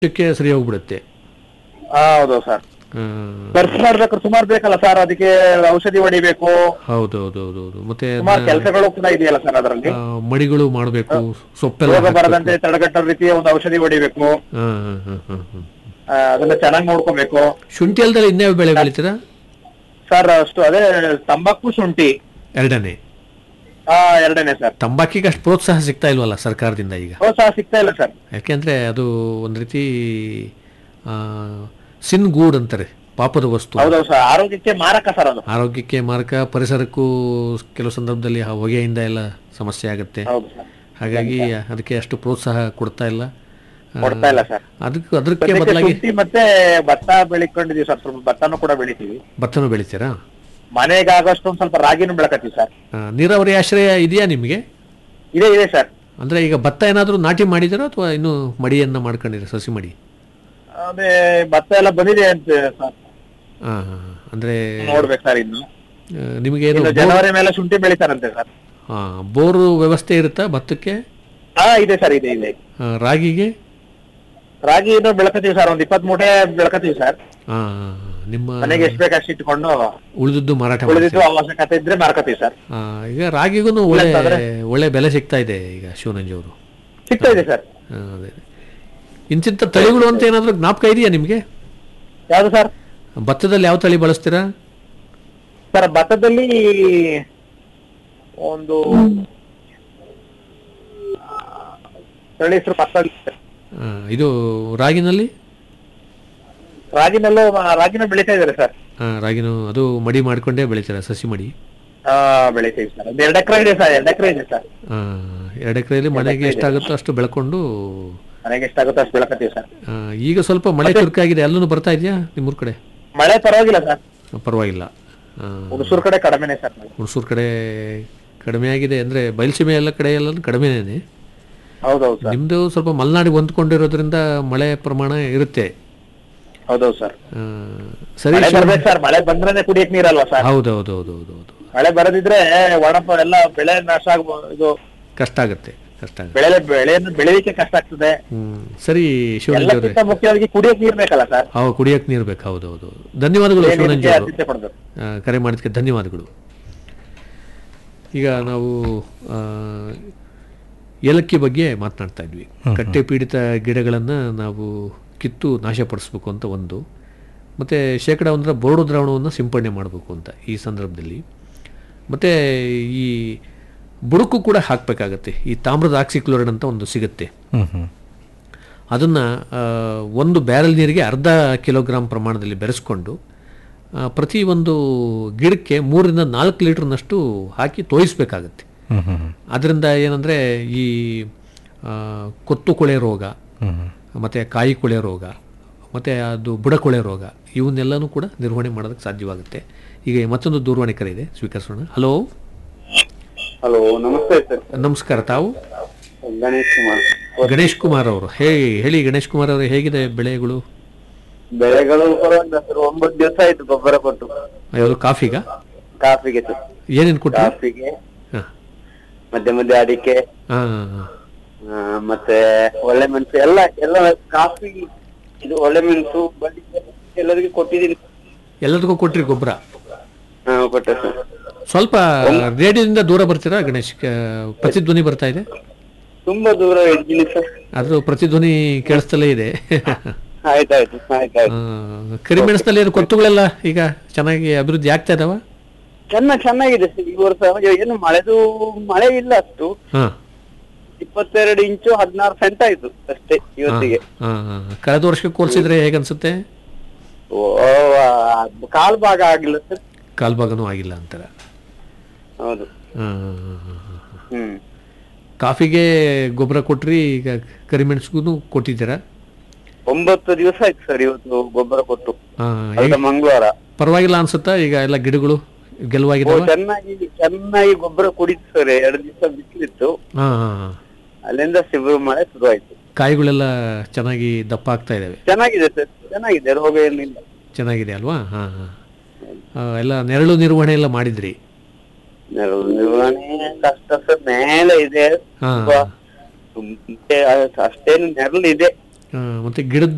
ಕ್ಕೆ ಸರಿ ಹೋಗ್ಬಿಡುತ್ತೆ ಹೌದು ಸರ್ ಹ್ಮ್. ಖರ್ಚು ಮಾಡ್ಬೇಕಾದ್ರೆ ಸುಮಾರು ಬೇಕಲ್ಲ ಸರ್ ಅದಕ್ಕೆ ಔಷಧಿ ಹೊಡಿಬೇಕು ಹೌದು ಹೌದು ಹೌದು ಹೌದು ಮತ್ತೆ ಸುಮಾರು ಅದನ್ನ, ಕೆಲಸಗಳು ಕೂಡ ಇದೆಯಲ್ಲ ಸರ್ ಅದರಲ್ಲಿ ಆ, ಮಡಿಗಳು ಮಾಡಬೇಕು ಸೊಪ್ಪೆಲ್ಲ ರೋಗ ಹಾಕ್ಬೇಕು. ಬರದಂತೆ ತಡೆಗಟ್ಟೋ ರೀತಿಯ ಒಂದು ಔಷಧಿ ಹೊಡಿಬೇಕು ಹಾ, ಹಾ, ಹಾ, ಹಾ, ಹಾ. ಆ, ಅದನ್ನ ಚೆನ್ನಾಗಿ ನೋಡ್ಕೋಬೇಕು ಶುಂಠಿ ಅಲ್ದಲ್ಲಿ ಇನ್ಯಾವ ಬೆಳೆ ಬೆಳಿತೀರಾ ಸರ್ ಅಷ್ಟು ಅದೇ ತಂಬಾಕು ಶುಂಠಿ ಎರಡನೇ ಆ ಎರಡನೇ ಸರ್ ತಂಬಾಕಿಗೆ ಅಷ್ಟು ಪ್ರೋತ್ಸಾಹ ಸಿಗ್ತಾ ಇಲ್ವಲ್ಲ ಸರ್ಕಾರದಿಂದ ಈಗ ಪ್ರೋತ್ಸಾಹ ಸಿಗ್ತಾ ಇಲ್ಲ ಸರ್ ಯಾಕೆಂದ್ರೆ ಅದು ಒಂದು ರೀತಿ ಆ, ಸಿನ್ ಗೂಡ್ ಅಂತಾರೆ ಪಾಪದ ವಸ್ತು ಹೌದೌದು ಸರ್ ಆರೋಗ್ಯಕ್ಕೆ ಮಾರಕ ಸರ್ ಅದು ಆರೋಗ್ಯಕ್ಕೆ ಮಾರಕ ಪರಿಸರಕ್ಕೂ ಕೆಲವು ಸಂದರ್ಭದಲ್ಲಿ ಆ ಹೊಗೆಯಿಂದ ಎಲ್ಲ ಸಮಸ್ಯೆ ಆಗುತ್ತೆ ಹೌದು ಸರ್ ಹಾಗಾಗಿ ಅದಕ್ಕೆ ಅಷ್ಟು ಪ್ರೋತ್ಸಾಹ ಕೊಡ್ತಾ ಇಲ್ಲ ಆ, ಕೊಡ್ತಾ ಇಲ್ಲ ಸರ್ ಅದಕ್ಕೆ ಅದಕ್ಕೆ ಸದ್ಯಕ್ಕೆ ಬದಲಾಗಿ ಶುಂಠಿ ಮತ್ತೆ ಭತ್ತ ಬೆಳಿಕೊಂಡಿದೀವಿ ಸರ್ ಸ್ವಲ್ಪ ಭತ್ತನೂ ಕೂಡ ಬೆಳಿತೀವಿ ಭತ್ತನೂ ಬೆಳಿತೀರಾ ಮನೆಗೆ ಆಗೋಷ್ಟು ಒಂದ್ ಸ್ವಲ್ಪ ರಾಗಿನೂ ಬೆಳಕತ್ತೀವಿ ಸರ್ ಆ, ನೀರಾವರಿ ಆಶ್ರಯ ಇದೆಯಾ ನಿಮಗೆ ಇದೆ ಇದೆ ಸರ್ ಅಂದ್ರೆ ಈಗ ಭತ್ತ ಏನಾದರೂ ನಾಟಿ ಮಾಡಿದಿರೋ ಅಥವಾ ಇನ್ನೂ ಮಡಿಯನ್ನ ಮಾಡ್ಕೊಂಡಿರ ಸಸಿ ಮಡಿ ಅದೇ ಭತ್ತ ಎಲ್ಲ ಬಂದಿದೆ ಅಂತ ಸರ್ ಆ, ಆ, ಅಂದ್ರೆ ನೋಡ್ಬೇಕು ಸರ್ ಇನ್ನು ಆ, ನಿಮಗೆ ಏನು ಇನ್ನು ಜನವರಿ ಮೇಲೆ ಶುಂಠಿ ಬೆಳಿತಾರಂತೆ ಸರ್ ಆ, ಬೋರು ವ್ಯವಸ್ಥೆ ಇರುತ್ತಾ ಭತ್ತಕ್ಕೆ ಹಾ ಇದೆ ಸರ್ ಇದೆ ಇದೆ ಆ, ರಾಗಿಗೆ ರಾಗಿ ಇನ್ನು ಬೆಳಕತ್ತೀವಿ ಸರ್ ಒಂದ್ ಇಪ್ಪತ್ ಮೂಟೆ ಬೆಳಕತ್ತೀವಿ ಸರ್ ಆ, ನಿಮ್ಮ ಮನೆಗೆ ಎಷ್ಟ್ ಬೇಕು ಅಷ್ಟು ಇಟ್ಕೊಂಡು ಉಳಿದದ್ದು ಮಾರಾಟ ಮಾಡಿ ಉಳಿದಿದ್ದು ಅವಶ್ಯಕತೆ ಇದ್ರೆ ಮಾರ್ಕತ್ತೀವಿ ಸರ್ ಈಗ ರಾಗಿಗೂ ಒಳ್ಳೆ ಒಳ್ಳೆ ಬೆಲೆ ಸಿಗ್ತಾ ಇದೆ ಈಗ ಶಿವನಂಜ್ ಅವರು ಸಿಗ್ತಾ ಇದೆ ಸರ್ ಅದೇ ಇಂತಿಂಥ ತಳಿಗಳು ಅಂತ ಏನಾದರೂ ಜ್ಞಾಪಕ ಇದೆಯಾ ನಿಮಗೆ ಯಾವ್ದು ಸರ್ ಭತ್ತದಲ್ಲಿ ಯಾವ ತಳಿ ಬಳಸ್ತೀರಾ ಸರ್ ಭತ್ತದಲ್ಲಿ ಒಂದು ತಳಿ ಹೆಸರು ಭತ್ತ ಆ, ಇದು ರಾಗಿನಲ್ಲಿ ರಾಗಿನಲ್ಲೂ ರಾಗಿನ ಬೆಳಿತಾ ಇದಾರೆ ಸರ್ ಆ, ರಾಗಿನೂ ಅದು ಮಡಿ ಮಾಡ್ಕೊಂಡೇ ಬೆಳಿತೀರಾ ಸಸಿ ಮಡಿ ಹಾ ಬೆಳಿತೀವಿ ಸರ್ ಒಂದು ಎರಡು ಎಕರೆ ಇದೆ ಸರ್ ಎರಡು ಎಕರೆ ಇದೆ ಸರ್ ಆ, ಎರಡು ಎಕರೆಯಲ್ಲಿ ಮನೆಗೆ ಎಷ್ಟಾಗುತ್ತೋ ಅಷ್ಟು ಬೆಳ್ಕೊಂಡು ಮನೆಗೆ ಎಷ್ಟಾಗುತ್ತೋ ಅಷ್ಟು ಬೆಳಕತ್ತೀವಿ ಸರ್ ಆ, ಈಗ ಸ್ವಲ್ಪ ಮಳೆ ಚುರುಕಾಗಿದೆ ಅಲ್ಲೂ ಬರ್ತಾ ಇದೆಯಾ ನಿಮ್ಮೂರ ಕಡೆ ಮಳೆ ಪರವಾಗಿಲ್ಲ ಸರ್ ಪರವಾಗಿಲ್ಲ ಆ, ಹುಣಸೂರು ಕಡೆ ಕಡಿಮೆನೆ ಸರ್ ಮಳೆ. ಹುಣಸೂರು ಕಡೆ ಕಡಿಮೆ ಆಗಿದೆ ಅಂದರೆ ಬಯಲುಸೀಮೆ ಎಲ್ಲ ಕಡೆ ಎಲ್ಲ ಕಡಿಮೆನೇ ಹೌದೌದು ಸರ್ ನಿಮ್ಮದು ಸ್ವಲ್ಪ ಮಲೆನಾಡಿಗೆ ಹೊಂದ್ಕೊಂಡಿರೋದ್ರಿಂದ ಮಳೆ ಪ್ರಮಾಣ ಇರುತ್ತೆ ಹೌದೌದು ಸರ್ ಆ, ಸರಿ ಮಳೆ ಬರ್ಬೇಕು ಸರ್ ಮಳೆ ಬಂದ್ರೇನೆ ಕುಡಿಯಕ್ ನೀರಲ್ವಾ ಸರ್ ಹೌದು ಹೌದು ಹೌದು ಹೌದು ಹೌದು ಮಳೆ ಬರದಿದ್ರೆ ಒಣಪ ಎಲ್ಲ ಬೆಳೆ ನಾಶ ಆಗ್ಬೋದು ಇದು ಕಷ್ಟ ಆಗುತ್ತೆ ಕಷ್ಟ ಆಗುತ್ತೆ ಬೆಳೆ ಬೆಳೆಯನ್ನು ಬೆಳೆಯಲಿಕ್ಕೆ ಕಷ್ಟ ಆಗ್ತದೆ ಹ್ಮ್ ಸರಿ ಶಿವನಂಜಿ ಅವರೇ ಎಲ್ಲಕ್ಕಿಂತ ಮುಖ್ಯವಾಗಿ ಕುಡಿಯಕ್ ನೀರ್ ಬೇಕಲ್ಲ ಸರ್ ಅವು ಕುಡಿಯಕ್ಕೆ ನೀರು ಬೇಕು ಹೌದು ಹೌದು ಹೌದು. ಧನ್ಯವಾದಗಳು ಶಿವನಂಜಿ ನೀರಿಗೆ ಅವರು ಆದ್ಯತೆ ಕೊಡ್ಬೇಕು ಆ, ಕರೆ ಮಾಡಿದ್ದಕ್ಕೆ ಧನ್ಯವಾದಗಳು ಈಗ ನಾವು ಆ, ಏಲಕ್ಕಿ ಬಗ್ಗೆ ಮಾತನಾಡ್ತಾ ಇದ್ವಿ ಕಟ್ಟೆ ಪೀಡಿತ ಗಿಡಗಳನ್ನು ನಾವು ಕಿತ್ತು ನಾಶಪಡಿಸ್ಬೇಕು ಅಂತ ಒಂದು ಮತ್ತು ಶೇಕಡ ಒಂದರ ಬೋರ್ಡು ದ್ರಾವಣವನ್ನು ಸಿಂಪಡಣೆ ಮಾಡಬೇಕು ಅಂತ ಈ ಸಂದರ್ಭದಲ್ಲಿ ಮತ್ತು ಈ ಬುಡುಕು ಕೂಡ ಹಾಕಬೇಕಾಗತ್ತೆ ಈ ತಾಮ್ರದ ಆಕ್ಸಿಕ್ಲೋರೈಡ್ ಅಂತ ಒಂದು ಸಿಗುತ್ತೆ ಹ್ಮ್ ಹ್ಮ್ ಅದನ್ನು ಒಂದು ಬ್ಯಾರಲ್ ನೀರಿಗೆ ಅರ್ಧ ಕಿಲೋಗ್ರಾಮ್ ಪ್ರಮಾಣದಲ್ಲಿ ಬೆರೆಸ್ಕೊಂಡು ಆ, ಪ್ರತಿ ಒಂದು ಗಿಡಕ್ಕೆ ಮೂರರಿಂದ ನಾಲ್ಕು ಲೀಟ್ರ್ನಷ್ಟು ಹಾಕಿ ತೋಯಿಸ್ಬೇಕಾಗತ್ತೆ ಹ್ಮ್ ಹ್ಮ್ ಹ್ಮ್ ಅದರಿಂದ ಏನಂದರೆ ಈ ಆ, ಕೊತ್ತು ಕೊಳೆ ರೋಗ ಹ್ಮ್ ಹ್ಮ್ ಮತ್ತು ಕಾಯಿ ಕೊಳೆ ರೋಗ ಮತ್ತು ಅದು ಬುಡಕೊಳೆ ರೋಗ ಇವನ್ನೆಲ್ಲನೂ ಕೂಡ ನಿರ್ವಹಣೆ ಮಾಡೋದಕ್ಕೆ ಸಾಧ್ಯವಾಗುತ್ತೆ ಈಗ ಮತ್ತೊಂದು ದೂರವಾಣಿ ಕರೆ ಇದೆ ಸ್ವೀಕರಿಸೋಣ ಹಲೋ ಹಲೋ ನಮಸ್ತೆ ಸರ್ ನಮಸ್ಕಾರ ತಾವು ಗಣೇಶ್ ಕುಮಾರ್ ಗಣೇಶ್ ಕುಮಾರ್ ಅವರು ಹೇ ಹೇಳಿ ಗಣೇಶ್ ಕುಮಾರ್ ಅವರು ಹೇಗಿದೆ ಬೆಳೆಗಳು ಬೆಳೆಗಳು ಪರವಾಗಿಲ್ಲ ಸರ್ ಒಂಬತ್ತು ದಿವಸ ಆಯ್ತು ಗೊಬ್ಬರ ಕೊಟ್ಟು ಯಾವುದು ಕಾಫಿಗ ಕಾಫಿಗೆ ಸರ್ ಏನೇನು ಕೊಟ್ಟರು ಕಾಫಿಗೆ ಹಾಂ ಮಧ್ಯೆ ಮಧ್ಯೆ ಅಡಿಕೆ ಹಾಂ ಆ, ಮತ್ತೆ ಒಳ್ಳೆ ಮೆಣಸು ಎಲ್ಲ ಎಲ್ಲ ಕಾಫಿ ಇದು ಒಳ್ಳೆ ಮೆಣಸು ಬಳ್ಳಿ ಎಲ್ಲರಿಗೂ ಕೊಟ್ಟಿದ್ದೀನಿ ಎಲ್ಲದಕ್ಕೂ ಕೊಟ್ರಿ ಗೊಬ್ಬರ ಹಾ ಕೊಟ್ಟೆ ಸರ್ ಸ್ವಲ್ಪ ರೇಡಿಯೋದಿಂದ ದೂರ ಬರ್ತೀರಾ ಗಣೇಶ್ ಕ- ಪ್ರತಿಧ್ವನಿ ಬರ್ತಾ ಇದೆ ತುಂಬಾ ದೂರ ಇದ್ದೀನಿ ಸರ್ ಆದ್ರೂ ಪ್ರತಿಧ್ವನಿ ಕೇಳಿಸ್ತಲೇ ಇದೆ ಆಯ್ತಾಯ್ತು ಆಯ್ತಾಯ್ತು ಆ, ಕರಿಮೆಣಸಿನಲ್ಲಿ ಏನು ಕೊತ್ತುಗಳೆಲ್ಲ ಈಗ ಚೆನ್ನಾಗಿ ಅಭಿವೃದ್ಧಿ ಆಗ್ತಾ ಇದಾವ ಚೆನ್ನ ಚೆನ್ನಾಗಿದೆ ಸರ್ ಈ ವರ್ಷ ಏನು ಮಳೆದು ಮಳೆ ಇಲ್ಲ ಅಷ್ಟು ಹಾ ಇಪ್ಪತ್ತೆರಡು ಇಂಚು ಹದಿನಾರು ಸೆಂಟ್ ಆಯ್ತು ಅಷ್ಟೇ ಇವತ್ತಿಗೆ ಹಾ, ಹಾ. ಕಳೆದ ವರ್ಷಕ್ಕೆ ಹೋಲಿಸಿದ್ರೆ ಹೇಗನ್ಸುತ್ತೆ ಓ ಆ, ಕಾಲ್ ಭಾಗ ಆಗಿಲ್ಲ ಸರ್ ಕಾಲ್ಭಾಗನೂ ಆಗಿಲ್ಲ ಅಂತಾರೆ ಹೌದು ಹಾ, ಹಾ, ಹಾ, ಹಾ. ಹ್ಮ್ ಕಾಫಿಗೆ ಗೊಬ್ಬರ ಕೊಟ್ರಿ ಈಗ ಕರಿಮೆಣಸಿಗೂ ಕೊಟ್ಟಿದ್ದೀರಾ ಒಂಬತ್ತು ದಿವಸ ಆಯ್ತು ಸರ್ ಇವತ್ತು ಗೊಬ್ಬರ ಕೊಟ್ಟು ಹಾ, ಕಳೆದ ಹೇಗೆ- ಮಂಗಳವಾರ ಪರವಾಗಿಲ್ಲ ಅನ್ಸುತ್ತಾ ಈಗ ಎಲ್ಲ ಗಿಡಗಳು ಓ ಗೆಲುವಾಗಿದ್ದಾವ ಚೆನ್ನಾಗಿ ಚೆನ್ನಾಗಿ ಗೊಬ್ಬರ ಕುಡಿತು ಸರ್ ಎರಡು ದಿವಸ ಬಿಸಿಲಿತ್ತು ಹಾ ಹಾ ಹಾ ಅಲ್ಲಿಂದ ಶಿವ ಮಳೆ ಶುರು ಆಯ್ತು ಕಾಯಿಗಳೆಲ್ಲ ಚೆನ್ನಾಗಿ ದಪ್ಪ ಆಗ್ತಾ ಇದ್ದಾವೆ ಚೆನ್ನಾಗಿದೆ ಸರ್ ಚೆನ್ನಾಗಿದೆ ರೋಗ ಏನಿಲ್ಲ ಚೆನ್ನಾಗಿದೆ ಅಲ್ವಾ ಹಾ ಹಾ ಆ, ಎಲ್ಲ ನೆರಳು ನಿರ್ವಹಣೆ ಎಲ್ಲ ಮಾಡಿದ್ರಿ ನೆರಳು ನಿರ್ವಹಣೆ ಕಷ್ಟ ಸರ್ ಮೇಲೆ ಇದೆ ಹಾ ತುಂಬಾ ತುಂಬ- ಅಷ್ಟೇನು ನೆರಳು ಇದೆ ಆ, ಮತ್ತೆ ಗಿಡದ